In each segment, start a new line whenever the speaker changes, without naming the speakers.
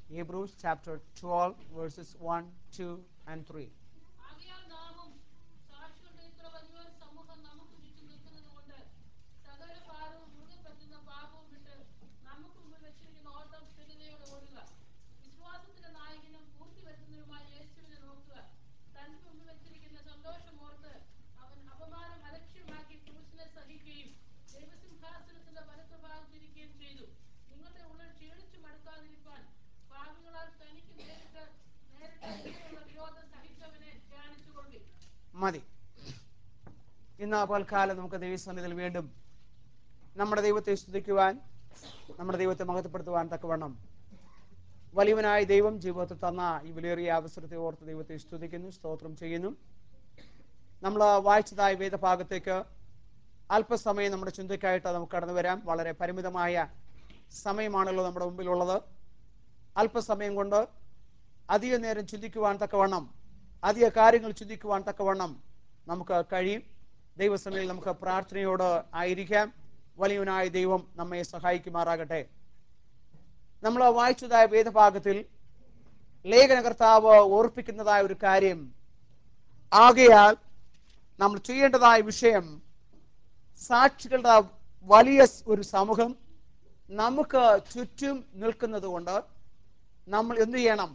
Hebrews chapter 12, verses 1, 2, and 3.
ആകയാൽ നാമും സാക്ഷികളുടെ ഇത്ര വലിയൊരു സമൂഹം നമുക്ക് ചുറ്റും നിൽക്കുന്നത് കൊണ്ട് സകല ഭാരവും മുറുകെ പറ്റുന്ന പാപവും വിട്ട് നമുക്ക് മുമ്പിൽ വെച്ചിരിക്കുന്ന ഓട്ടം സ്ഥിരതയോടെ ഓടുക വിശ്വാസത്തിന്റെ നായകനും പൂർത്തി വരുത്തുന്നതുമായ യേശുവിനെ നോക്കുക തന്റെ മുമ്പിൽ വെച്ചിരിക്കുന്ന സന്തോഷം ഓർത്ത് അവൻ അപമാനം അലക്ഷ്യമാക്കി ക്രൂശിനെ സഹിക്കുകയും ദൈവസിംഹാസനത്തിന്റെ വലത്തുഭാഗത്തിരിക്കുകയും ചെയ്തു നിങ്ങളുടെ ഉള്ളിൽ ക്ഷീണിച്ചു മടുക്കാതിരിക്കാൻ പാപികളാൽ തനിക്ക് നേരിട്ട് നേരിട്ട് ഇങ്ങനെയുള്ള വിരോധം സഹിച്ചവനെ ധ്യാനിച്ചുകൊള്ളി
മതി ഇന്ന് പൽക്കാലം നമുക്ക് ദൈവസന്നിധിയിൽ വീണ്ടും നമ്മുടെ ദൈവത്തെ സ്തുതിക്കുവാൻ നമ്മുടെ ദൈവത്തെ മഹത്വപ്പെടുത്തുവാൻ തക്കവണ്ണം വലിയവനായ ദൈവം ജീവിതത്തിൽ തന്ന ഈ വിലയേറിയ അവസരത്തെ ഓർത്ത് ദൈവത്തെ സ്തുതിക്കുന്നു സ്തോത്രം ചെയ്യുന്നു നമ്മൾ വായിച്ചതായ വേദഭാഗത്തേക്ക് അല്പസമയം നമ്മുടെ ചിന്തയ്ക്കായിട്ട് നമുക്ക് കടന്നു വരാം വളരെ പരിമിതമായ സമയമാണല്ലോ നമ്മുടെ മുമ്പിലുള്ളത് അല്പസമയം കൊണ്ട് അധിക നേരം ചിന്തിക്കുവാൻ തക്കവണ്ണം അധിക കാര്യങ്ങൾ ചിന്തിക്കുവാൻ തക്കവണ്ണം നമുക്ക് കഴിയും ദൈവസമയം നമുക്ക് പ്രാർത്ഥനയോട് ആയിരിക്കാം വലിയവനായ ദൈവം നമ്മെ സഹായിക്കുമാറാകട്ടെ നമ്മൾ വായിച്ചതായ വേദഭാഗത്തിൽ ലേഖനകർത്താവ് ഓർപ്പിക്കുന്നതായ ഒരു കാര്യം ആകയാൽ നമ്മൾ ചെയ്യേണ്ടതായ വിഷയം സാക്ഷികളുടെ വലിയ ഒരു സമൂഹം നമുക്ക് ചുറ്റും നിൽക്കുന്നത് കൊണ്ട് നമ്മൾ എന്ത് ചെയ്യണം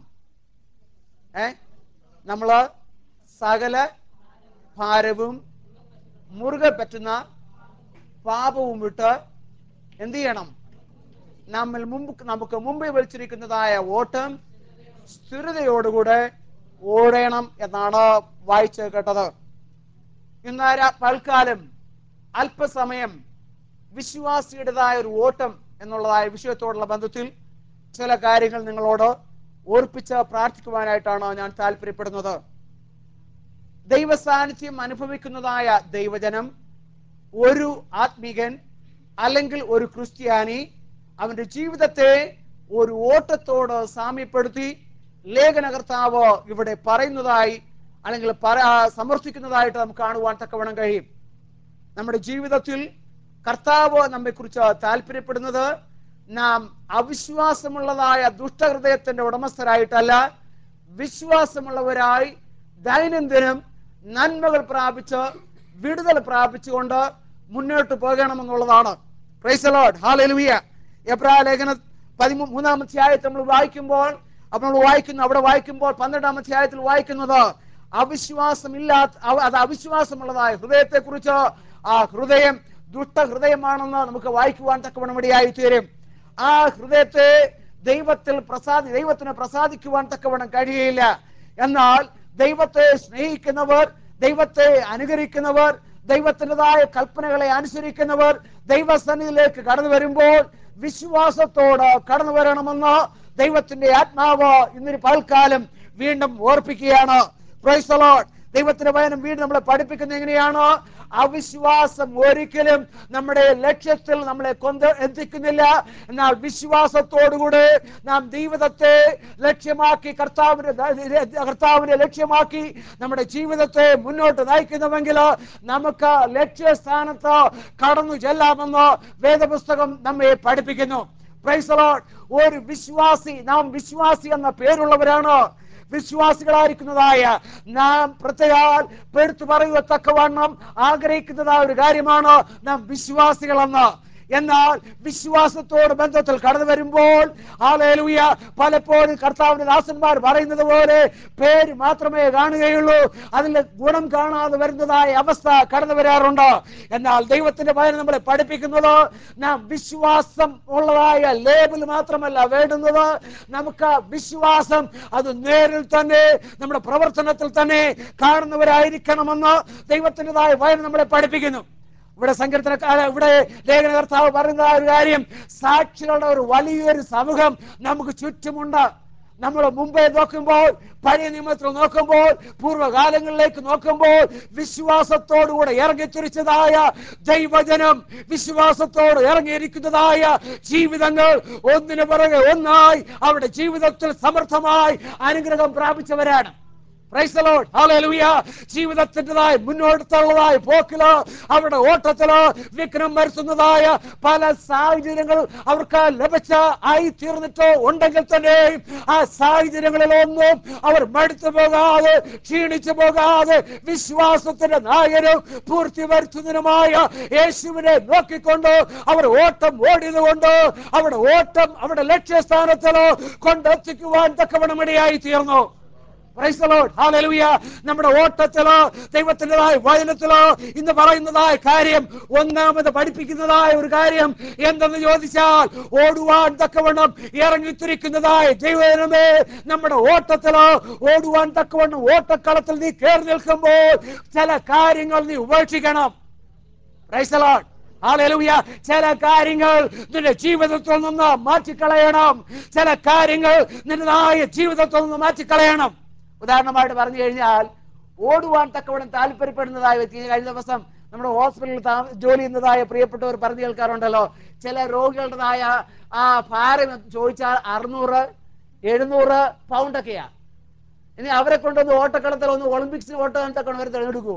ഏ നമ്മള് സകല ഭാരവും മുറുകെ പറ്റുന്ന പാപവും വിട്ട് എന്ത് ചെയ്യണം നമ്മൾ മുമ്പ് നമുക്ക് മുമ്പിൽ വലിച്ചിരിക്കുന്നതായ ഓട്ടം സ്ഥിരതയോടുകൂടെ ഓടണം എന്നാണ് വായിച്ച് കേട്ടത് ഇന്ന് രാ- പൽക്കാലം അല്പസമയം വിശ്വാസിയുടേതായ ഒരു ഓട്ടം എന്നുള്ളതായ വിഷയത്തോടുള്ള ബന്ധത്തിൽ ചില കാര്യങ്ങൾ നിങ്ങളോട് ഓർപ്പിച്ച് പ്രാർത്ഥിക്കുവാനായിട്ടാണ് ഞാൻ താല്പര്യപ്പെടുന്നത് ദൈവ സാന്നിധ്യം അനുഭവിക്കുന്നതായ ദൈവജനം ഒരു ആത്മീകൻ അല്ലെങ്കിൽ ഒരു ക്രിസ്ത്യാനി അവന്റെ ജീവിതത്തെ ഒരു ഓട്ടത്തോട് സാമ്യപ്പെടുത്തി ലേഖനകർത്താവ് ഇവിടെ പറയുന്നതായി അല്ലെങ്കിൽ പറ- സമർത്ഥിക്കുന്നതായിട്ട് നമുക്ക് കാണുവാൻ തക്കവണ്ണം കഴിയും നമ്മുടെ ജീവിതത്തിൽ കർത്താവ് നമ്മെക്കുറിച്ച് താല്പര്യപ്പെടുന്നത് നാം അവിശ്വാസമുള്ളതായ ദുഷ്ടഹൃദയത്തിന്റെ ഉടമസ്ഥരായിട്ടല്ല വിശ്വാസമുള്ളവരായി ദൈനംദിനം നന്മകൾ പ്രാപിച്ച് വിടുതൽ പ്രാപിച്ചുകൊണ്ട് മുന്നോട്ട് പോകണമെന്നുള്ളതാണ് പ്രൈസ് ലോഡ് ഹാലലുവിയ എബ്രാ ലേഖന പതിമൂ മൂന്നാം അധ്യായത്തിൽ നമ്മൾ വായിക്കുമ്പോൾ അപ്പോൾ നമ്മൾ വായിക്കുന്നു അവിടെ വായിക്കുമ്പോൾ പന്ത്രണ്ടാം അധ്യായത്തിൽ വായിക്കുന്നത് അവിശ്വാസമില്ലാത്ത അവ- അത് അവിശ്വാസമുള്ളതായ ഹൃദയത്തെ കുറിച്ച് ആ ഹൃദയം ദുഷ്ടഹൃദയമാണെന്ന് നമുക്ക് വായിക്കുവാൻ തക്കവണ്ണം ഇടയായി തീരും ആ ഹൃദയത്തെ ദൈവത്തിൽ പ്രസാദി ദൈവത്തിന് പ്രസാദിക്കുവാൻ തക്കവണ്ണം കഴിയുകയില്ല എന്നാൽ ദൈവത്തെ സ്നേഹിക്കുന്നവർ ദൈവത്തെ അനുകരിക്കുന്നവർ ദൈവത്തിൻ്റെതായ കൽപ്പനകളെ അനുസരിക്കുന്നവർ ദൈവസന്നിധിയിലേക്ക് കടന്നു വരുമ്പോൾ വിശ്വാസത്തോട് കടന്നു വരണമെന്ന് ദൈവത്തിന്റെ ആത്മാവ് ഇന്നൊരു പൽക്കാലം വീണ്ടും ഓർപ്പിക്കുകയാണ് Praise the Lord. ദൈവത്തിന്റെ വചനം വീണ്ടും നമ്മളെ പഠിപ്പിക്കുന്നത് എങ്ങനെയാണ് അവിശ്വാസം ഒരിക്കലും നമ്മുടെ ലക്ഷ്യത്തിൽ നമ്മളെ കൊന്ത് എത്തിക്കുന്നില്ല എന്നാൽ വിശ്വാസത്തോടുകൂടെ നാം ജീവിതത്തെ ലക്ഷ്യമാക്കി കർത്താവിന്റെ കർത്താവിനെ ലക്ഷ്യമാക്കി നമ്മുടെ ജീവിതത്തെ മുന്നോട്ട് നയിക്കുന്നുവെങ്കിൽ നമുക്ക് ലക്ഷ്യസ്ഥാനത്ത് കടന്നു ചെല്ലാമെന്ന് വേദപുസ്തകം നമ്മെ പഠിപ്പിക്കുന്നു Praise the Lord. ഒരു വിശ്വാസി നാം വിശ്വാസി എന്ന പേരുള്ളവരാണ് വിശ്വാസികളായിരിക്കുന്നതായ നാം പ്രത്യേകാൽ പെടുത്തു പറയുവത്തക്കവണ്ണം ആഗ്രഹിക്കുന്നതായ ഒരു കാര്യമാണ് നാം വിശ്വാസികളെന്ന് എന്നാൽ വിശ്വാസത്തോട് ബന്ധത്തിൽ കടന്നു വരുമ്പോൾ ആലേലൂയ പലപ്പോഴും കർത്താവിന്റെ ദാസന്മാർ പറയുന്നത് പോലെ പേര് മാത്രമേ കാണുകയുള്ളൂ അതിന്റെ ഗുണം കാണാതെ വരുന്നതായ അവസ്ഥ കടന്നു വരാറുണ്ട് എന്നാൽ ദൈവത്തിന്റെ ഭയം നമ്മളെ പഠിപ്പിക്കുന്നത് നാം വിശ്വാസം ഉള്ളതായ ലേബിൾ മാത്രമല്ല വേണ്ടുന്നത് നമുക്ക് വിശ്വാസം അത് നേരിൽ തന്നെ നമ്മുടെ പ്രവർത്തനത്തിൽ തന്നെ കാണുന്നവരായിരിക്കണമെന്ന് ദൈവത്തിൻ്റെതായ ഭയം നമ്മളെ പഠിപ്പിക്കുന്നു ഇവിടെ സങ്കീർത്തനക്കാര ഇവിടെ ലേഖനകർത്താവ് പറയുന്ന ആ ഒരു കാര്യം സാക്ഷികളുടെ ഒരു വലിയൊരു സമൂഹം നമുക്ക് ചുറ്റുമുണ്ട് നമ്മൾ മുമ്പേ നോക്കുമ്പോൾ പഴയ നിയമത്തിൽ നോക്കുമ്പോൾ പൂർവ്വകാലങ്ങളിലേക്ക് നോക്കുമ്പോൾ വിശ്വാസത്തോടുകൂടെ ഇറങ്ങിത്തിരിച്ചതായ ദൈവജനം വിശ്വാസത്തോട് ഇറങ്ങിയിരിക്കുന്നതായ ജീവിതങ്ങൾ ഒന്നിനു പുറകെ ഒന്നായി അവരുടെ ജീവിതത്തിൽ സമർത്ഥമായി അനുഗ്രഹം പ്രാപിച്ചവരാണ് Praise the Lord. Hallelujah. ജീവിതത്തിൻ്റെതായ മുന്നോട്ടുള്ളതായ പോക്കിലോ അവരുടെ ഓട്ടത്തിലോ വിഘ്നം വരുത്തുന്നതായ പല സാഹചര്യങ്ങൾ അവർക്ക് ലഭിച്ച ആയി തീർന്നിട്ടോ ഉണ്ടെങ്കിൽ തന്നെയും ആ സാഹചര്യങ്ങളിലൊന്നും അവർ മടുത്തു പോകാതെ ക്ഷീണിച്ചു പോകാതെ വിശ്വാസത്തിന്റെ നായകനും പൂർത്തി വരുത്തുന്നതിനുമായ യേശുവിനെ നോക്കിക്കൊണ്ട് അവർ ഓട്ടം ഓടിയതുകൊണ്ട് അവരുടെ ഓട്ടം അവരുടെ ലക്ഷ്യസ്ഥാനത്തിലോ കൊണ്ടെത്തിക്കുവാൻ തക്കവണ്ണം ഇടയായി തീർന്നു Praise the Lord. Hallelujah. നമ്മുടെ ഓട്ടത്തിലോ ദൈവത്തിൻ്റെതായ വചനത്തിലോ ഇന്ന് പറയുന്നതായ കാര്യം ഒന്നാമത് പഠിപ്പിക്കുന്നതായ ഒരു കാര്യം എന്തെന്ന് ചോദിച്ചാൽ ഓടുവാൻ തക്കവണ്ണം ഇറങ്ങിത്തിരിക്കുന്നതായ ദൈവമേ നമ്മുടെ ഓട്ടത്തിലോ ഓടുവാൻ തക്കവണ്ണം ഓട്ടക്കളത്തിൽ നീ കയറി നിൽക്കുമ്പോൾ ചില കാര്യങ്ങൾ നീ ഉപേക്ഷിക്കണം Praise the Lord. Hallelujah. ചില കാര്യങ്ങൾ നിന്റെ ജീവിതത്തിൽ നിന്ന് മാറ്റിക്കളയണം ചില കാര്യങ്ങൾ നിന്റെതായ ജീവിതത്തിൽ നിന്ന് മാറ്റിക്കളയണം ഉദാഹരണമായിട്ട് പറഞ്ഞു കഴിഞ്ഞാൽ ഓടുവാൻ തക്കവണ്ണം താല്പര്യപ്പെടുന്നതായ വ്യക്തി കഴിഞ്ഞ ദിവസം നമ്മുടെ ഹോസ്പിറ്റലിൽ താ- ജോലി ചെയ്യുന്നതായ പ്രിയപ്പെട്ടവർ പറഞ്ഞു കേൾക്കാറുണ്ടല്ലോ ചില രോഗികളുടേതായ ആ ഭാരം ചോദിച്ചാൽ അറുന്നൂറ് എഴുന്നൂറ് പൗണ്ടൊക്കെയാ ഇനി അവരെ കൊണ്ടൊന്ന് ഓട്ടക്കളത്തിൽ ഒന്ന് ഒളിമ്പിക്സിൽ ഓട്ടം തക്കണം അവർ തിരഞ്ഞെടുക്കൂ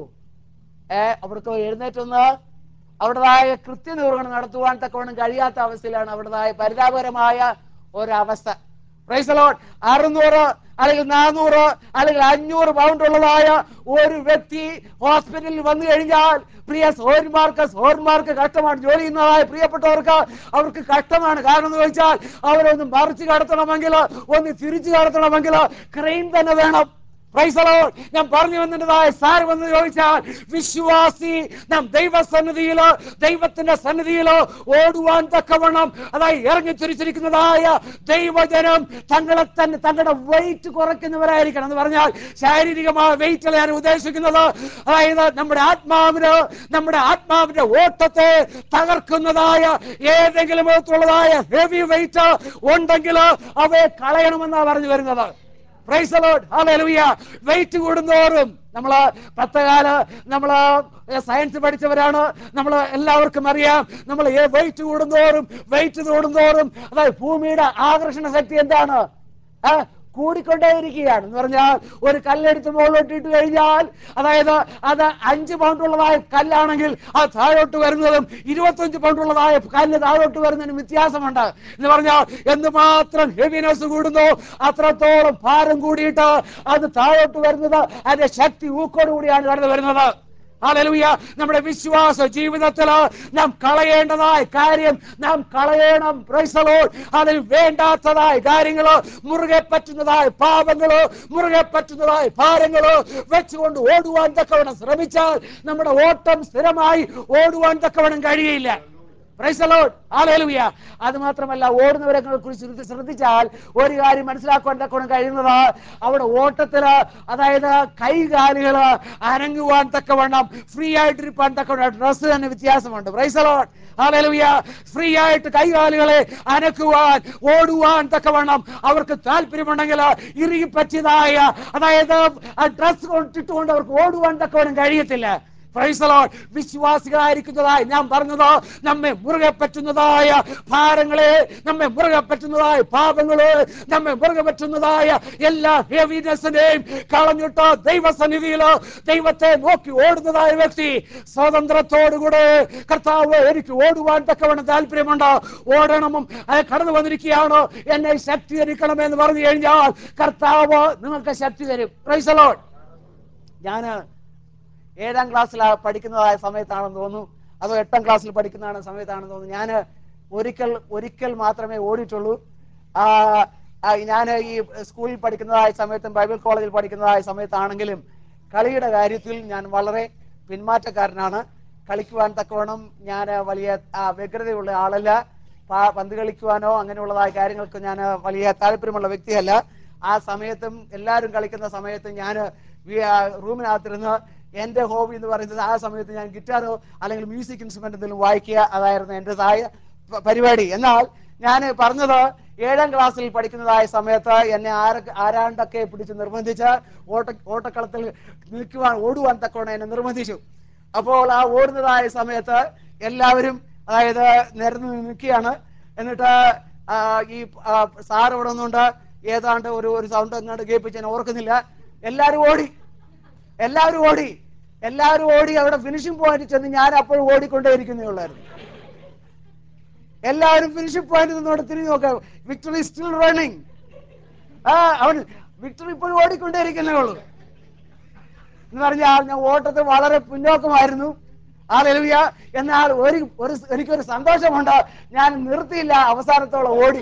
ഏ അവർക്ക് എഴുന്നേറ്റൊന്ന് അവരുടേതായ കൃത്യനിർവഹണം നടത്തുവാൻ തക്കവണ്ണം കഴിയാത്ത അവസ്ഥയിലാണ് അവരുടേതായ പരിതാപകരമായ ഒരവസ്ഥ പ്രൈസ് ലോഡ് അറുന്നൂറ് അല്ലെങ്കിൽ നാനൂറ് അല്ലെങ്കിൽ അഞ്ഞൂറ് പൗണ്ട് ഉള്ളതായ ഒരു വ്യക്തി ഹോസ്പിറ്റലിൽ വന്നു കഴിഞ്ഞാൽ പ്രിയ സോന്മാർക്ക് സോന്മാർക്ക് കഷ്ടമാണ് ജോലി ചെയ്യുന്നതായ പ്രിയപ്പെട്ടവർക്ക് അവർക്ക് കഷ്ടമാണ് കാരണം എന്ന് ചോദിച്ചാൽ അവരൊന്ന് മറിച്ച് കടത്തണമെങ്കിൽ ഒന്ന് തിരിച്ചു കടത്തണമെങ്കിൽ ക്രെയിൻ തന്നെ വേണം Praise the Lord. ഞാൻ പറഞ്ഞു വന്നതായ സാരം എന്ന് ചോദിച്ചാൽ വിശ്വാസി നാം ദൈവസന്നിധിയിലോ ദൈവത്തിന്റെ സന്നിധിയിലോ ഓടുവാൻ തക്കവണ്ണം അതായത് ഇറങ്ങി തിരിച്ചിരിക്കുന്നതായ ദൈവജനം തങ്ങളെ തന്നെ തങ്ങളുടെ വെയിറ്റ് കുറയ്ക്കുന്നവരായിരിക്കണം എന്ന് പറഞ്ഞാൽ ശാരീരികമായ വെയിറ്റ് ഞാൻ ഉദ്ദേശിക്കുന്നത് അതായത് നമ്മുടെ ആത്മാവിന് നമ്മുടെ ആത്മാവിന്റെ ഓട്ടത്തെ തകർക്കുന്നതായ ഏതെങ്കിലും വിധത്തിലുള്ളതായ ഹെവി വെയിറ്റ് ഉണ്ടെങ്കിൽ അവയെ കളയണമെന്നാണ് പറഞ്ഞു വരുന്നത് praise the Lord. Hallelujah. Weight കൂടുന്തോറും നമ്മൾ പത്തുകാല് നമ്മൾ സയൻസ് പഠിച്ചവരാണ് നമ്മൾ എല്ലാവർക്കും അറിയാം നമ്മൾ വെയിറ്റ് കൂടുന്തോറും വെയിറ്റ് കൂടുന്തോറും അതായത് ഭൂമിയുടെ ആകർഷണ ശക്തി എന്താണ് ആ, കൂടിക്കൊണ്ടേയിരിക്കുകയാണ് എന്ന് പറഞ്ഞാൽ ഒരു കല്ലെടുത്ത് മുകളിലോട്ട് ഇട്ട് കഴിഞ്ഞാൽ അതായത് അത് അഞ്ച് പൗണ്ട് ഉള്ളതായ കല്ലാണെങ്കിൽ അത് താഴോട്ട് വരുന്നതും ഇരുപത്തഞ്ച് പൗണ്ട് ഉള്ളതായ കല്ല് താഴോട്ട് വരുന്നതിനും വ്യത്യാസമുണ്ട് എന്ന് പറഞ്ഞാൽ എന്തുമാത്രം ഹെവിനെസ് കൂടുന്നു അത്രത്തോളം ഭാരം കൂടിയിട്ട് അത് താഴോട്ട് വരുന്നത് അതിന്റെ ശക്തി ഊക്കോട് കൂടിയാണ് കടന്നു വരുന്നത് ഹല്ലേലൂയ നമ്മുടെ വിശ്വാസ ജീവിതത്തിൽ നാം കളയേണ്ടതായ കാര്യം നാം കളയണം Praise the Lord. അതിൽ വേണ്ടാത്തതായ കാര്യങ്ങളോ മുറുകെ പറ്റുന്നതായ പാപങ്ങളോ മുറുകെ പറ്റുന്നതായ ഭാരങ്ങളോ വെച്ചുകൊണ്ട് ഓടുവാൻ തക്കവണ്ണം ശ്രമിച്ചാൽ നമ്മുടെ ഓട്ടം സ്ഥിരമായി ഓടുവാൻ തക്കവണ്ണം കഴിയില്ല Praise the Lord. Hallelujah. അത് മാത്രമല്ല ഓടുന്നവരെ കുറിച്ച് ശ്രദ്ധ- ശ്രദ്ധിച്ചാൽ ഒരു കാര്യം മനസ്സിലാക്കുവാൻ തക്കവണ്ണം കഴിയുന്നത് അവിടെ ഓട്ടത്തില് അതായത് കൈകാലുകൾ അനങ്ങുവാൻ തക്കവണ്ണം ഫ്രീ ആയിട്ടിരിപ്പാൻ തക്കവണ്ണം ഡ്രസ്സ് തന്നെ വ്യത്യാസമുണ്ട് പ്രൈസ് ലോഡ് ഹാലലുയ ഫ്രീ ആയിട്ട് കൈകാലുകളെ അനക്കുവാൻ ഓടുവാൻ തക്കവണ്ണം അവർക്ക് താല്പര്യമുണ്ടെങ്കിൽ ഇറുകി പറ്റിയതായ അതായത് ആ ഡ്രസ് കൊണ്ടിട്ടുകൊണ്ട് അവർക്ക് ഓടുവാൻ തക്കവണ്ണം കഴിയത്തില്ല Praise the Lord. വിശ്വാസികളായിരിക്കുന്നതായി ഞാൻ പറഞ്ഞത് നമ്മെ മുറുകെ പറ്റുന്നതായ ഭാരങ്ങളെ നമ്മെ മുറുകെ പറ്റുന്നതായ പാപങ്ങളെ നമ്മെ മുറുകെ പറ്റുന്നതായ എല്ലാ ഹെവിനെസിനെയും കളഞ്ഞിട്ട് ദൈവസന്നിധിയിലോ ദൈവത്തെ നോക്കി ഓടുന്നതായ വ്യക്തി സ്വാതന്ത്ര്യത്തോടുകൂടെ കർത്താവ് എനിക്ക് ഓടുവാൻ തക്കവണ്ണം താല്പര്യമുണ്ട് ഓടണമെന്നും അത് കടന്നു വന്നിരിക്കുകയാണോ എന്നെ ശക്തീകരിക്കണം എന്ന് പറഞ്ഞു കഴിഞ്ഞാൽ കർത്താവ് നിങ്ങൾക്ക് ശക്തി തരും Praise the Lord. ഞാന് ഏഴാം ക്ലാസ്സിൽ പഠിക്കുന്നതായ സമയത്താണെന്ന് തോന്നുന്നു അതോ എട്ടാം ക്ലാസ്സിൽ പഠിക്കുന്നതാണ് സമയത്താണെന്ന് തോന്നുന്നു ഞാൻ ഒരിക്കൽ ഒരിക്കൽ മാത്രമേ ഓടിയിട്ടുള്ളൂ ഞാൻ ഈ സ്കൂളിൽ പഠിക്കുന്നതായ സമയത്തും ബൈബിൾ കോളേജിൽ പഠിക്കുന്നതായ സമയത്താണെങ്കിലും കളിയുടെ കാര്യത്തിൽ ഞാൻ വളരെ പിന്മാറ്റക്കാരനാണ് കളിക്കുവാൻ തക്കവണ്ണം ഞാൻ വലിയ ആ, വ്യഗ്രതയുള്ള ആളല്ല പ- പന്ത് കളിക്കുവാനോ അങ്ങനെയുള്ളതായ കാര്യങ്ങൾക്ക് ഞാൻ വലിയ താല്പര്യമുള്ള വ്യക്തിയല്ല ആ സമയത്തും എല്ലാവരും കളിക്കുന്ന സമയത്ത് ഞാൻ റൂമിനകത്തിരുന്ന് എന്റെ ഹോബി എന്ന് പറയുന്നത് ആ സമയത്ത് ഞാൻ ഗിറ്റാറോ അല്ലെങ്കിൽ മ്യൂസിക് ഇൻസ്ട്രുമെന്റ് എന്തെങ്കിലും വായിക്കുക അതായിരുന്നു എന്റേതായ പ- പരിപാടി എന്നാൽ ഞാൻ പറഞ്ഞത് ഏഴാം ക്ലാസ്സിൽ പഠിക്കുന്നതായ സമയത്ത് എന്നെ ആര ആരാണ്ടൊക്കെ പിടിച്ച് നിർബന്ധിച്ച് ഓട്ട ഓട്ടക്കളത്തിൽ നിൽക്കുവാൻ ഓടുവാൻ തക്കവണ്ണം എന്നെ നിർബന്ധിച്ചു അപ്പോൾ ആ ഓടുന്നതായ സമയത്ത് എല്ലാവരും അതായത് നിരന്ന് നിൽക്കുകയാണ് എന്നിട്ട് ആ, ഈ ആ, സാർ ഇവിടെ നിന്നുകൊണ്ട് ഏതാണ്ട് ഒരു ഒരു സൗണ്ട് എങ്ങാണ്ട് കേൾപ്പിച്ച് ഞാൻ ഓർക്കുന്നില്ല എല്ലാവരും ഓടി എല്ലാവരും ഓടി എല്ലാവരും ഓടി അവിടെ ഫിനിഷിംഗ് പോയിന്റ് ചെന്ന് ഞാൻ അപ്പോഴും ഓടിക്കൊണ്ടേയിരിക്കുന്നേ ഉള്ളായിരുന്നു എല്ലാവരും ഫിനിഷിംഗ് പോയിന്റ് നിന്നോട് തിരിഞ്ഞു നോക്കാം വിക്ടറി സ്റ്റിൽ റണ്ണിങ് ആ അവൻ വിക്ടറി ഇപ്പോഴും ഓടിക്കൊണ്ടേയിരിക്കുന്നേ ഉള്ളൂ എന്ന് പറഞ്ഞാൽ ഞാൻ ഓട്ടത്തിൽ വളരെ പിന്നോക്കമായിരുന്നു ആ ലലുവിയ എന്നാൽ ഒരു ഒരു എനിക്കൊരു സന്തോഷമുണ്ട് ഞാൻ നിർത്തിയില്ല അവസാനത്തോളം ഓടി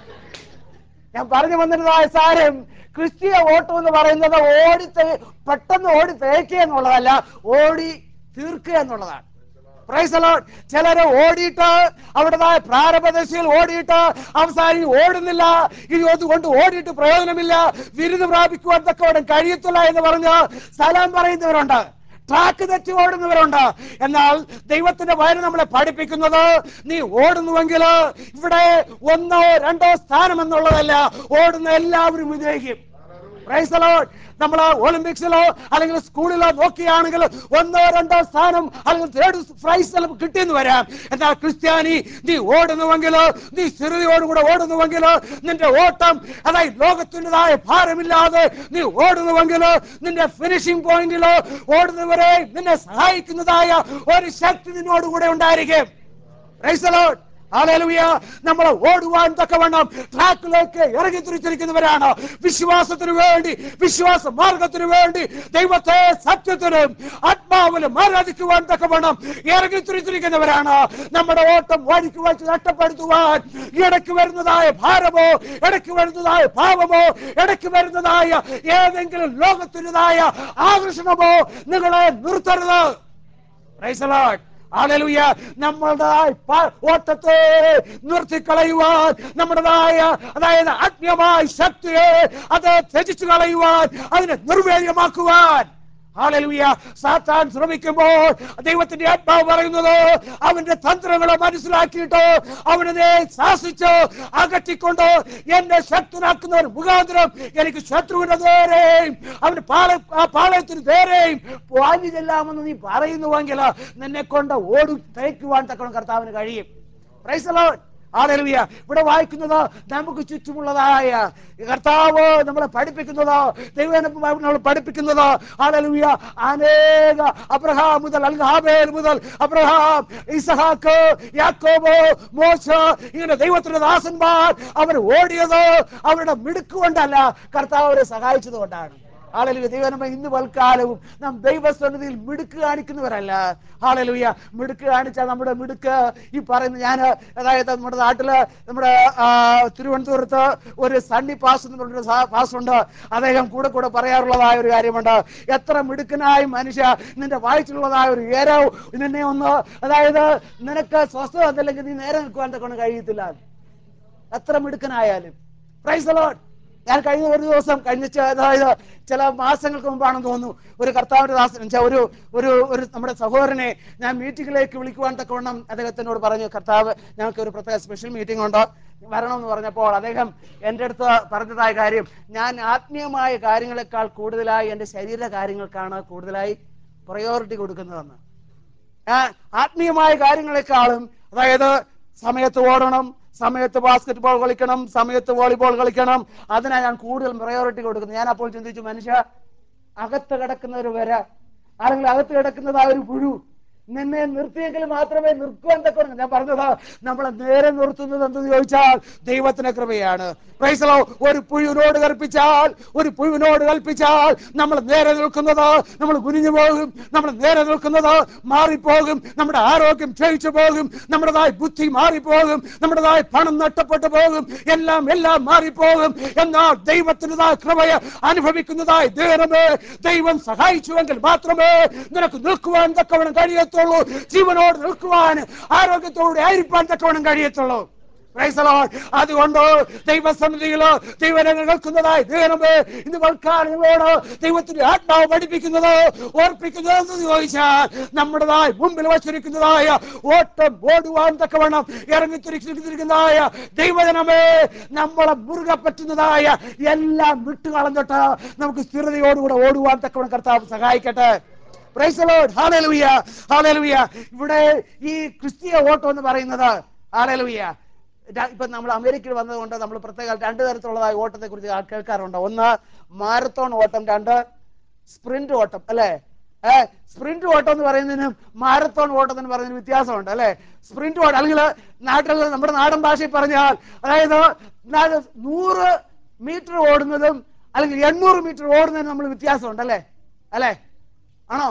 ഞാൻ പറഞ്ഞു വന്നിരുന്നതായ സാരം ക്രിസ്തീയ ഓട്ടം എന്ന് പറയുന്നത് ഓടി തേ- പെട്ടെന്ന് ഓടി തേക്കുക എന്നുള്ളതല്ല ഓടി തീർക്കുക എന്നുള്ളതാണ് Praise the Lord. ചിലര് ഓടിയിട്ട് അവിടേതായ പ്രാരംഭദശയിൽ ഓടിയിട്ട് അവസാനം ഓടുന്നില്ല ഇനി അതുകൊണ്ട് ഓടിയിട്ട് പ്രയോജനമില്ല വിരുന്ന് പ്രാപിക്കുവാൻ തക്കവണ്ണം കഴിയത്തില്ല എന്ന് പറഞ്ഞ് സ്ഥലം പറയുന്നവരുണ്ട് ട്രാക്ക് തെറ്റി ഓടുന്നവരുണ്ട് എന്നാൽ ദൈവത്തിന്റെ വയറ് നമ്മളെ പഠിപ്പിക്കുന്നത് നീ ഓടുന്നുവെങ്കിൽ ഇവിടെ ഒന്നോ രണ്ടോ സ്ഥാനം എന്നുള്ളതല്ല ഓടുന്ന എല്ലാവരും വിജയിക്കും Praise the Lord. നമ്മൾ ഒളിമ്പിക്സിലോ അല്ലെങ്കിൽ സ്കൂളിലോ നോക്കിയാണെങ്കിൽ ഒന്നോ രണ്ടോ സ്ഥാനം അല്ലെങ്കിൽ തേർഡ് പ്രൈസ് ചിലപ്പോൾ കിട്ടിയെന്ന് വരാം എന്നാൽ ക്രിസ്ത്യാനി നീ ഓടുന്നുവെങ്കിൽ നീ സ്ഥിരതയോടുകൂടെ ഓടുന്നുവെങ്കിൽ നിന്റെ ഓട്ടം അതായത് ലോകത്തിൻ്റെതായ ഭാരമില്ലാതെ നീ ഓടുന്നുവെങ്കിൽ നിന്റെ ഫിനിഷിംഗ് പോയിന്റിൽ ഓടുന്നവരെ നിന്നെ സഹായിക്കുന്നതായ ഒരു ശക്തി നിന്നോടുകൂടെ ഉണ്ടായിരിക്കും Praise the Lord. Hallelujah. നമ്മൾ ഓടുവാൻ തക്കവണ്ണം ട്രാക്കിലേക്ക് ഇറങ്ങി തിരിച്ചിരിക്കുന്നവരാണ് വിശ്വാസത്തിന് വേണ്ടി വിശ്വാസ മാർഗത്തിന് വേണ്ടി ദൈവത്തെ സത്യത്തിനും ആത്മാവിലും ആരാധിക്കുവാൻ തക്കവണ്ണം ഇറങ്ങി തിരിച്ചിരിക്കുന്നവരാണ് നമ്മുടെ ഓട്ടം വഴിക്ക് വെച്ച് നഷ്ടപ്പെടുത്തുവാൻ ഇടയ്ക്ക് വരുന്നതായ ഭാരമോ ഇടയ്ക്ക് വരുന്നതായ പാപമോ ഇടയ്ക്ക് വരുന്നതായ ഏതെങ്കിലും ലോകത്തിൻ്റെതായ ആകർഷണമോ നിങ്ങളെ നിർത്തരുത് Praise the Lord. Hallelujah. നമ്മുടേതായ പ- ഓട്ടത്തെ നിർത്തിക്കളയുവാൻ നമ്മുടേതായ അതായത് ആത്മീയമായ ശക്തിയെ അത് ത്യജിച്ചു കളയുവാൻ അതിനെ നിർവീര്യമാക്കുവാൻ ഹാലലുയ സാത്താൻ ശ്രമിക്കുമ്പോൾ ദൈവത്തിന്റെ ആത്മാവ് പറയുന്നത് അവന്റെ തന്ത്രങ്ങളെ മനസ്സിലാക്കിയിട്ട് അവനെ ശാസിച്ച് അകറ്റിക്കൊണ്ട് എന്നെ ശക്തനാക്കുന്ന ഒരു മുഖാന്തരം എനിക്ക് ശത്രുവിന്റെ നേരെയും അവന്റെ പാള ആ പാളയത്തിന് നേരെയും വാങ്ങി ചെല്ലാമെന്ന് നീ പറയുന്നുവെങ്കിൽ നിന്നെ കൊണ്ട് ഓടി തയ്ക്കുവാൻ തക്കണം കർത്താവിന് കഴിയും Praise the Lord. Hallelujah. ഇവിടെ വായിക്കുന്നത് നമുക്ക് ചുറ്റുമുള്ളതായ കർത്താവ് നമ്മളെ പഠിപ്പിക്കുന്നത് ദൈവം നമ്മൾ പഠിപ്പിക്കുന്നത് ഹാലലുയ അനേക അബ്രഹാം മുതൽ അൽഹാബേൽ മുതൽ അബ്രഹാം ഇസഹാക്ക് യാക്കോബ് മോശ ഇങ്ങനെ ദൈവത്തിന്റെ ദാസന്മാർ അവർ ഓടിയത് അവരുടെ മിടുക്ക് കൊണ്ടല്ല കർത്താവ് അവരെ സഹായിച്ചത് കൊണ്ടാണ് ഹാലലുയ ദൈവം ഇന്ന് വൽക്കാലവും നാം ദൈവസന്നിധിയിൽ മിടുക്ക് കാണിക്കുന്നവരല്ല ഹാലലുയ മിടുക്ക് കാണിച്ചാൽ നമ്മുടെ മിടുക്ക് ഈ പറയുന്ന ഞാൻ അതായത് നമ്മുടെ നാട്ടില് നമ്മുടെ ആ, തിരുവനന്തപുരത്ത് ഒരു സണ്ണി പാസ് എന്ന് പറഞ്ഞൊരു പാസ് ഉണ്ട് അദ്ദേഹം കൂടെ കൂടെ പറയാറുള്ളതായ ഒരു കാര്യമുണ്ട് എത്ര മിടുക്കനായ മനുഷ്യ നിന്റെ വായിച്ചുള്ളതായ ഒരു ഏരോ നിന്നെ ഒന്ന് അതായത് നിനക്ക് സ്വസ്ഥത അതല്ലെങ്കിൽ നീ നേരെ നിൽക്കുവാൻ തക്കൊണ്ട് കഴിയത്തില്ല എത്ര മിടുക്കനായാലും പ്രൈസ് ലോഡ് ഞാൻ കഴിഞ്ഞ ഒരു ദിവസം കഴിഞ്ഞ ചെ- അതായത് ചില മാസങ്ങൾക്ക് മുമ്പാണെന്ന് തോന്നുന്നു ഒരു കർത്താവിന്റെ ദാസൻ എന്നുവെച്ചാൽ ഒരു ഒരു ഒരു നമ്മുടെ സഹോദരനെ ഞാൻ മീറ്റിംഗിലേക്ക് വിളിക്കുവാൻ തക്കവണ്ണം അദ്ദേഹത്തിനോട് പറഞ്ഞു കർത്താവ് ഞങ്ങൾക്ക് ഒരു പ്രത്യേക സ്പെഷ്യൽ മീറ്റിംഗ് ഉണ്ട് വരണമെന്ന് പറഞ്ഞപ്പോൾ അദ്ദേഹം എൻ്റെ അടുത്ത് പറഞ്ഞതായ കാര്യം ഞാൻ ആത്മീയമായ കാര്യങ്ങളെക്കാൾ കൂടുതലായി എൻ്റെ ശരീര കാര്യങ്ങൾക്കാണ് കൂടുതലായി പ്രയോറിറ്റി കൊടുക്കുന്നതെന്ന് ആ, ആത്മീയമായ കാര്യങ്ങളെക്കാളും അതായത് സമയത്ത് ഓടണം സമയത്ത് ബാസ്കറ്റ് ബോൾ കളിക്കണം സമയത്ത് വോളിബോൾ കളിക്കണം അതിനാ ഞാൻ കൂടുതൽ പ്രയോറിറ്റി കൊടുക്കുന്നത് ഞാൻ അപ്പോൾ ചിന്തിച്ചു മനുഷ്യ അകത്ത് കിടക്കുന്ന ഒരു വര അല്ലെങ്കിൽ അകത്ത് കിടക്കുന്നതായ ഒരു പുഴു നിന്നെ നിർത്തിയെങ്കിൽ മാത്രമേ നിർക്കുവാൻ തക്കണം ഞാൻ പറഞ്ഞത് നമ്മളെ നേരെ നിർത്തുന്നത് എന്തെന്ന് ചോദിച്ചാൽ ദൈവത്തിന്റെ കൃപയാണ് Praise the Lord. ഒരു പുഴുവിനോട് കൽപ്പിച്ചാൽ ഒരു പുഴുവിനോട് കൽപ്പിച്ചാൽ നമ്മൾ നേരെ നിൽക്കുന്നത് നമ്മൾ കുനിഞ്ഞു പോകും നമ്മൾ നേരെ നിൽക്കുന്നത് മാറിപ്പോകും നമ്മുടെ ആരോഗ്യം ക്ഷയിച്ചു പോകും നമ്മുടേതായ ബുദ്ധി മാറിപ്പോകും നമ്മുടേതായ പണം നഷ്ടപ്പെട്ടു പോകും എല്ലാം എല്ലാം മാറിപ്പോകും എന്നാൽ ദൈവത്തിൻ്റെതായ കൃപയെ അനുഭവിക്കുന്നതായ ദൈവമേ ദൈവം സഹായിച്ചുവെങ്കിൽ മാത്രമേ നിനക്ക് നിൽക്കുവാൻ തക്കവണ്ണം കഴിയത്തുള്ളൂ ജീവനോട് നിൽക്കുവാൻ ആരോഗ്യത്തോടെ ആയിരിക്കാൻ തക്കവണ്ണം കഴിയത്തുള്ളൂ Praise the Lord. അതുകൊണ്ട് ദൈവസന്നിധിയിലോ ദൈവനെ നിൽക്കുന്നതായി ദൈവമേ ഇന്ന് വൽക്കാലം നിങ്ങളോട് ദൈവത്തിന്റെ ആത്മാവ് പഠിപ്പിക്കുന്നത് ഓർപ്പിക്കുന്നത് എന്ന് ചോദിച്ചാൽ നമ്മുടേതായ മുമ്പിൽ വച്ചിരിക്കുന്നതായ ഓട്ടം ഓടുവാൻ തക്കവണ്ണം ഇറങ്ങിത്തിരിക്കുന്നതായ ദൈവജനമേ നമ്മളെ മുറുകെ പറ്റുന്നതായ എല്ലാം വിട്ടുകളഞ്ഞിട്ട് നമുക്ക് സ്ഥിരതയോടുകൂടെ ഓടുവാൻ തക്കവണ്ണം കർത്താവ് സഹായിക്കട്ടെ Praise the Lord. Hallelujah. Hallelujah. ഇവിടെ ഈ ക്രിസ്തീയ ഓട്ടം എന്ന് പറയുന്നത് Hallelujah. ര- ഇപ്പൊ നമ്മൾ അമേരിക്കയിൽ വന്നതുകൊണ്ട് നമ്മൾ പ്രത്യേക രണ്ട് തരത്തിലുള്ളതായ ഓട്ടത്തെ കുറിച്ച് കേൾക്കാറുണ്ട് ഒന്ന് മാരത്തോൺ ഓട്ടം രണ്ട് സ്പ്രിന്റ് ഓട്ടം അല്ലേ ഏ സ്പ്രിന്റ് ഓട്ടം എന്ന് പറയുന്നതിനും മാരത്തോൺ ഓട്ടം എന്ന് പറയുന്നതിന് വ്യത്യാസമുണ്ട് അല്ലേ സ്പ്രിന്റ് ഓട്ടം അല്ലെങ്കിൽ നാട്ടിൽ നമ്മുടെ നാടൻ ഭാഷയിൽ പറഞ്ഞാൽ അതായത് നാ- നൂറ് മീറ്റർ ഓടുന്നതും അല്ലെങ്കിൽ എണ്ണൂറ് മീറ്റർ ഓടുന്നതിനും നമ്മൾ വ്യത്യാസമുണ്ട് അല്ലേ അല്ലേ ആണോ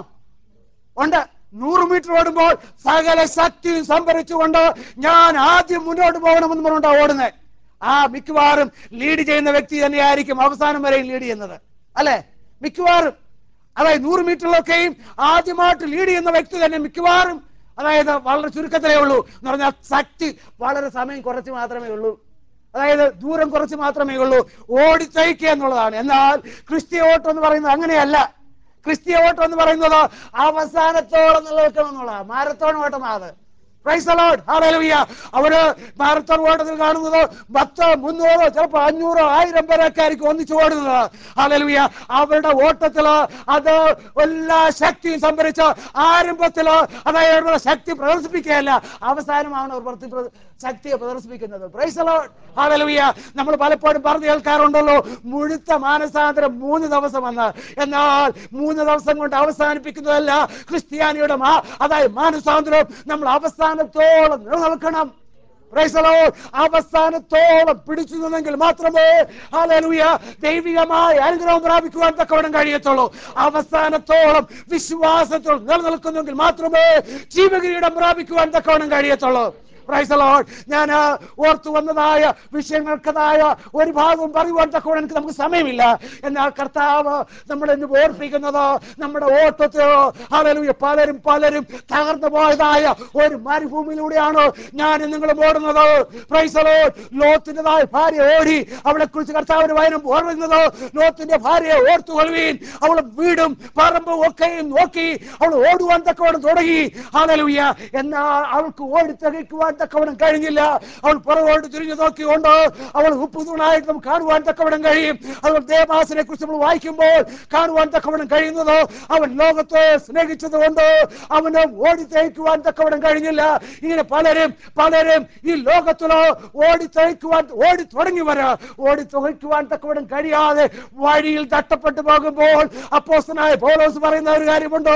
ഉണ്ട് നൂറ് മീറ്റർ ഓടുമ്പോൾ സകല ശക്തി സംഭരിച്ചുകൊണ്ട് ഞാൻ ആദ്യം മുന്നോട്ട് പോകണമെന്ന് പറഞ്ഞുകൊണ്ടാ ഓടുന്നത് ആ മിക്കവാറും ലീഡ് ചെയ്യുന്ന വ്യക്തി തന്നെയായിരിക്കും അവസാനം വരെ ലീഡ് ചെയ്യുന്നത് അല്ലെ മിക്കവാറും അതായത് നൂറ് മീറ്ററിലൊക്കെയും ആദ്യമായിട്ട് ലീഡ് ചെയ്യുന്ന വ്യക്തി തന്നെ മിക്കവാറും അതായത് വളരെ ചുരുക്കത്തിലേ ഉള്ളൂ എന്ന് പറഞ്ഞാൽ ശക്തി വളരെ സമയം കുറച്ച് മാത്രമേ ഉള്ളൂ അതായത് ദൂരം കുറച്ച് മാത്രമേ ഉള്ളൂ ഓടിച്ചയക്കുക എന്നുള്ളതാണ് എന്നാൽ ക്രിസ്ത്യ ഓട്ടം എന്ന് പറയുന്നത് അങ്ങനെയല്ല ക്രിസ്തീയ ഓട്ടം എന്ന് പറയുന്നത് അവസാനത്തോളം നിലനിൽക്കണം എന്നുള്ളതാണ് മാരത്തോൺ ഓട്ടമാണ് പ്രൈസ് ലോഡ് ഹാലലുയ്യ അവര് മാരത്തോൺ ഓട്ടത്തിൽ കാണുന്നത് പത്ത് മുന്നൂറോ ചിലപ്പോൾ അഞ്ഞൂറോ ആയിരം പേരൊക്കെ ആയിരിക്കും ഒന്നിച്ച് ഓടുന്നത് ഹാലലുയ്യ അവരുടെ ഓട്ടത്തില് അത് എല്ലാ ശക്തിയും സംഭരിച്ച് ആരംഭത്തില് അതായത് അവരുടെ ശക്തി പ്രദർശിപ്പിക്കുകയല്ല അവസാനമാണ് അവർ പ്രതി- പ്ര- ശക്തിയെ പ്രദർശിപ്പിക്കുന്നത് പ്രൈസ് ലോഡ് ഹാലലുയ്യ നമ്മൾ പലപ്പോഴും പറഞ്ഞു കേൾക്കാറുണ്ടല്ലോ മുഴുത്ത മാനസാന്തരം മൂന്ന് ദിവസം എന്ന് എന്നാൽ മൂന്ന് ദിവസം കൊണ്ട് അവസാനിപ്പിക്കുന്നതല്ല ക്രിസ്ത്യാനിയുടെ മാ അതായത് മാനസാന്തരം നമ്മൾ അവസാനത്തോളം നിലനിൽക്കണം Praise the Lord. അവസാനത്തോളം പിടിച്ചു നിന്നെങ്കിൽ മാത്രമേ ഹല്ലേലൂയ ദൈവികമായ അനുഗ്രഹം പ്രാപിക്കുവാൻ തക്കവണ്ണം കഴിയത്തുള്ളൂ അവസാനത്തോളം വിശ്വാസത്തോളം നിലനിൽക്കുന്നെങ്കിൽ മാത്രമേ ജീവകിരീടം പ്രാപിക്കുവാൻ തക്കവണ്ണം കഴിയത്തുള്ളൂ Praise the Lord. ഞാൻ ആ, ഓർത്തു വന്നതായ വിഷയങ്ങൾക്കതായ ഒരു ഭാഗവും പറയുവാൻ തക്കവണ്ണം എനിക്ക് നമുക്ക് സമയമില്ല എന്നാൽ കർത്താവ് നമ്മളെ ഇന്ന് ഓർപ്പിക്കുന്നത് നമ്മുടെ ഓട്ടത്തിലോ ഹല്ലേലൂയ പലരും പലരും തകർന്നു പോയതായ ഒരു മരുഭൂമിയിലൂടെയാണ് ഞാൻ നിങ്ങളും ഓടുന്നത് Praise the Lord. ലോത്തിൻ്റെതായ ഭാര്യ ഓടി അവളെ കുറിച്ച് കർത്താവിന് വയനം ഓർമ്മിക്കുന്നത് ലോത്തിന്റെ ഭാര്യയെ ഓർത്തുകൊള്ളുവീൻ അവൾ വീടും പറമ്പും ഒക്കെയും നോക്കി അവൾ ഓടുവാൻ തക്കവണ്ണം തുടങ്ങി ഹല്ലേലൂയ എന്നാൽ അവൾക്ക് ഓടി തികയ്ക്കുവാൻ തക്കവണ്ണം കഴിഞ്ഞില്ല അവൾ പുറകോട്ട് തിരിഞ്ഞു നോക്കിക്കൊണ്ട് അവൾ ഉപ്പുതൂണായിട്ട് നമുക്ക് കാണുവാൻ തക്കവണ്ണം കഴിയും അവൾ ദേവാസിനെ കുറിച്ച് നമ്മൾ വായിക്കുമ്പോൾ കാണുവാൻ തക്കവണ്ണം കഴിയുന്നത് അവൻ ലോകത്തെ സ്നേഹിച്ചത് കൊണ്ട് അവന് ഓടി തയ്ക്കുവാൻ തക്കവണ്ണം കഴിഞ്ഞില്ല ഇങ്ങനെ പലരും പലരും ഈ ലോകത്തിലോ ഓടി തയ്ക്കുവാൻ ഓടി തുടങ്ങി വരാ ഓടി തുകയ്ക്കുവാൻ തക്കവണ്ണം കഴിയാതെ വഴിയിൽ തട്ടപ്പെട്ടു പോകുമ്പോൾ അപ്പോസ്തനായ പൗലോസ് പറയുന്ന ഒരു കാര്യമുണ്ട്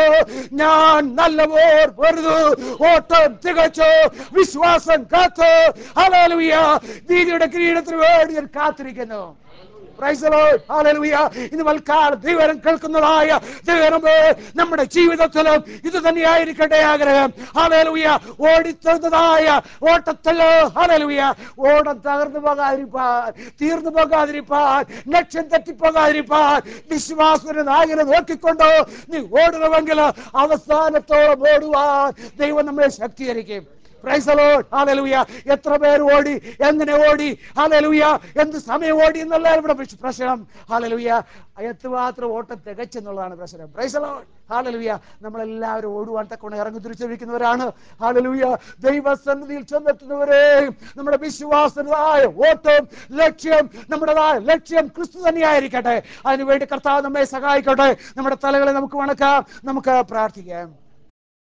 ഞാൻ നല്ലവോർ വെറുതു ഓട്ടം തികച്ചു വിശ്വാസം കാത്തു ഹല്ലേലൂയ നീതിയുടെ കിരീടത്തിന് വേണ്ടി ഞാൻ കാത്തിരിക്കുന്നു Praise the Lord. Hallelujah. ഇന്ന് വൽക്കാലം ദൈവം കേൾക്കുന്നതായ ദൈവമേ നമ്മുടെ ജീവിതത്തിലും ഇത് തന്നെയായിരിക്കട്ടെ ആഗ്രഹം ഹാലലുയ ഓടിത്തന്നതായ ഓട്ടത്തില് ഹാലലുയ ഓടം തകർന്നു പോകാതിരിപ്പാൻ തീർന്നു പോകാതിരിപ്പാൻ ലക്ഷ്യം തെറ്റിപ്പോകാതിരിപ്പാൻ വിശ്വാസത്തിന് നായകനെ നോക്കിക്കൊണ്ട് നീ ഓടണമെങ്കിൽ അവസാനത്തോളം ഓടുവാൻ ദൈവം നമ്മെ ശക്തീകരിക്കും Praise the Lord. Hallelujah. എത്ര പേർ ഓടി എങ്ങനെ ഓടി ഹാലലുയ എന്ത് സമയം ഓടി എന്നല്ല ഇവിടെ പ്രശ്- പ്രശ്നം ഹാലലുയ എത്രമാത്രം ഓട്ടം തികച്ചെന്നുള്ളതാണ് പ്രശ്നം പ്രൈസ് the Lord. ഹാലലുയ നമ്മളെല്ലാവരും ഓടുവാൻ തക്കൊണ്ട് ഇറങ്ങി തിരിച്ചിരിക്കുന്നവരാണ് ഹാലലുയ ദൈവസന്നിധിയിൽ ചെന്നെത്തുന്നവരെയും നമ്മുടെ വിശ്വാസനായ ഓട്ടം ലക്ഷ്യം നമ്മുടേതായ ലക്ഷ്യം ക്രിസ്തു തന്നെയായിരിക്കട്ടെ അതിനുവേണ്ടി കർത്താവ് നമ്മെ സഹായിക്കട്ടെ നമ്മുടെ തലകളെ നമുക്ക് വണക്കാം നമുക്ക് പ്രാർത്ഥിക്കാം